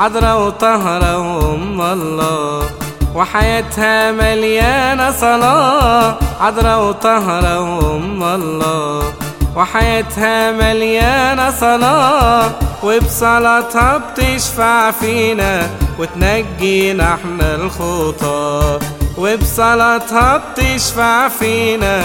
عذرة وطهرة وأم الله وحياتها مليانة صلاة عذرة وطهرة وأم الله وحياتها مليانة صلاة وبصلاتها بتشفع فينا وتنجينا احنا الخطاة وبصلاتها بتشفع فينا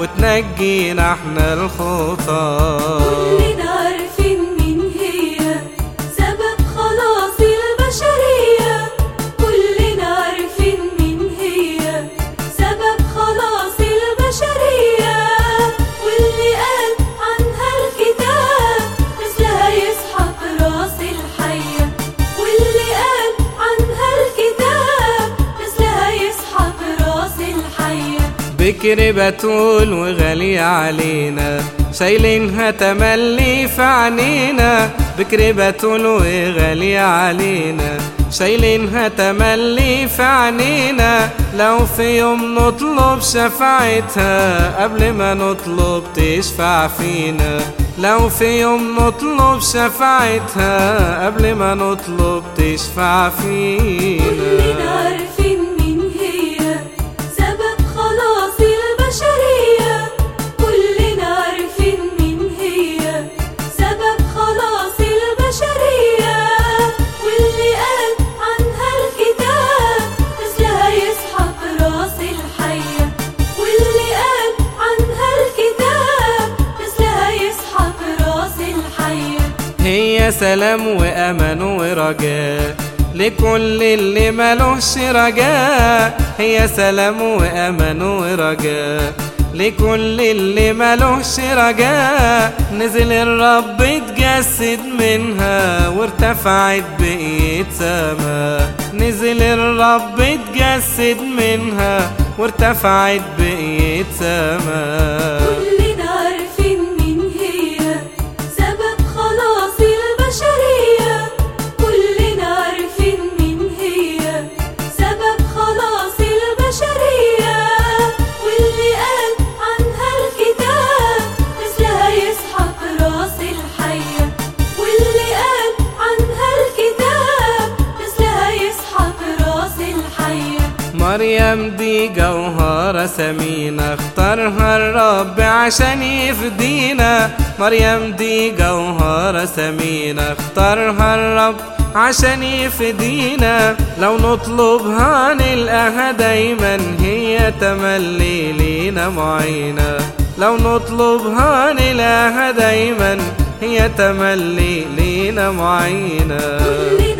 وتنجينا احنا الخطاة كلنا عارفين مين هي سبب خلاص البشرية كلنا عارفين مين هي سبب خلاص البشرية واللي قال عنها الكتاب مثلها يسحق راس الحية واللي قال عنها الكتاب مثلها يسحق راس الحية بكر بتول وغالية علينا شايلينها تملي في عنينا بكر بتول وغالية علينا شايلينها تملي في عنينا لو في يوم نطلب شفاعتها قبل ما نطلب تشفع فينا لو في يوم نطلب شفاعتها قبل ما نطلب تشفع فينا كلنا عارفين مين هي سبب خلاص البشرية كلنا عارفين مين هي سبب خلاص البشرية واللي قال عنها الكتاب مثلها يسحق راس الحية واللي قال عنها الكتاب مثلها يسحق راس الحية هي سلام وأمان ورجاء لكل اللي ملوش رجاء هي سلام وأمان ورجاء لكل اللي ملوش رجاء نزل الرب اتجسد منها وارتفعت بقية سما نزل الرب اتجسد منها وارتفعت بقية سما كلنا عارفين مين هي سبب خلاص البشرية كلنا عارفين مين هي سبب خلاص البشرية واللي قال عنها الكتاب مثلها يسحق راس الحية واللي قال عنها الكتاب مثلها يسحق راس الحية مريم دي جوهرة ثمينة اختارها الرب عشان يفدينا مريم دي جوهرة ثمينة اختارها الرب عشان يفدينا لو نطلبها نلقاها دايما هي تملي لينا معينة لو نطلبها نلاقاها دايما هي تملي لينا معينة كلنا